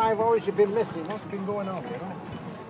I've always been missing. What's been going on, you know?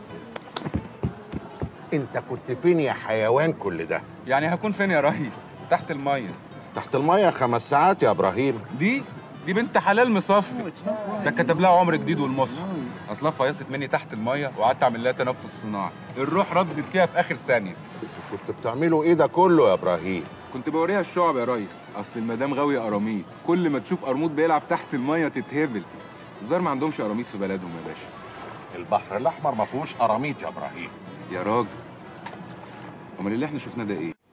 انت كنت فين يا حيوان كل ده يعني هكون فين يا ريس تحت الميه تحت الميه خمس ساعات يا ابراهيم دي دي بنت حلال مصفي ده كتب لها عمر جديد والمصحف اصلها فيصت مني تحت الميه وقعدت اعمل لها تنفس صناعي الروح ردت فيها في اخر ثانيه كنت بتعملوا ايه ده كله يا ابراهيم كنت بوريها الشعب يا ريس اصل المدام غاويه قراميط كل ما تشوف قرموط بيلعب تحت الميه تتهبل الظاهر ما عندهمش قراميط في بلدهم يا باشا البحر الاحمر ما فيهوش قراميط يا ابراهيم يا راجل امال اللي احنا شفناه ده ايه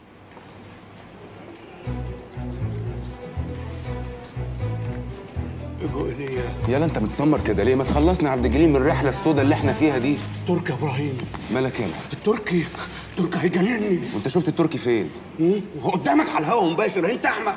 يلا انت متسمر كده ليه ما تخلصنا يا عبد الجليل من الرحله السوداء اللي احنا فيها دي تركي يا ابراهيم مالك يلا التركي التركي هيجنني وانت شفت التركي فين مم؟ هو قدامك على الهوا مباشر انت اعمى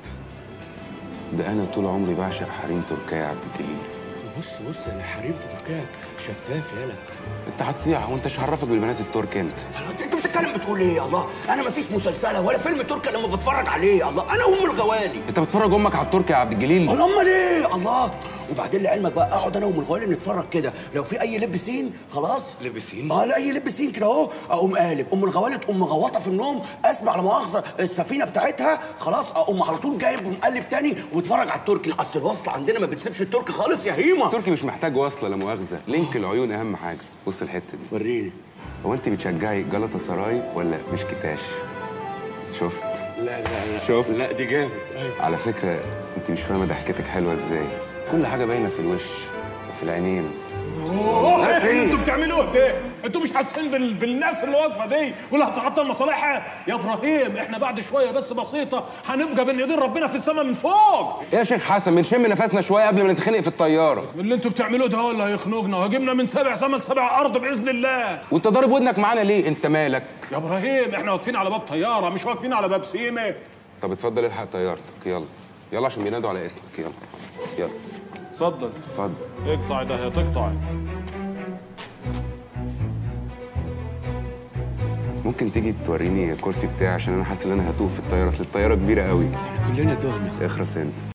ده انا طول عمري بعشق حريم تركيا يا عبد الجليل بص بص انا حريم في تركيا شفاف يالا انت هتصيح وانت مش عرفك بالبنات الترك انت هلا انت بتتكلم بتقول ايه يا الله انا مفيش مسلسله ولا فيلم تركي لما بتفرج عليه يا الله انا ام الغوالي انت بتفرج امك على التركي يا عبد الجليل الله امال ايه الله وبعدين لعلمك بقى اقعد انا وام الغوالي نتفرج كده لو في اي لب سين خلاص لب سين؟ اه لا اي لب سين كده اهو اقوم قالب ام الغوالي تقوم مغوطه في النوم اسمع لا مؤاخذه السفينه بتاعتها خلاص اقوم على طول جايب ومقلب تاني واتفرج على التركي اصل الوصل عندنا ما بتسيبش التركي خالص يا هيما التركي مش محتاج وصله لا مؤاخذه لينك العيون اهم حاجه بص الحته دي وريني هو انت بتشجعي جلطة سراي ولا مش كتاش شفت لا لا لا شوف. لا دي جامد على فكره انت مش فاهمه ضحكتك حلوه ازاي كل حاجه باينه في الوش وفي العينين ايه انتوا بتعملوا ايه؟ انتوا مش حاسين بال... بالناس اللي واقفه دي واللي هتعطل مصالحها؟ يا ابراهيم احنا بعد شويه بس بسيطه هنبقى بين ايدين ربنا في السماء من فوق يا شيخ حسن بنشم نفسنا شويه قبل ما نتخنق في الطياره اللي انتوا بتعملوه ده هو اللي هيخنقنا وهجيبنا من سبع سما لسبع ارض باذن الله وانت ضارب ودنك معانا ليه انت مالك يا ابراهيم احنا واقفين على باب طياره مش واقفين على باب سيمه طب اتفضل الحق طيارتك يلا يلا عشان بينادوا على اسمك يلا يلا اتفضل اتفضل اقطع ده تقطع ممكن تيجي توريني الكرسي بتاعي عشان انا حاسس ان انا هتوه في الطياره اصل الطياره كبيره قوي كلنا تهنا اخرس انت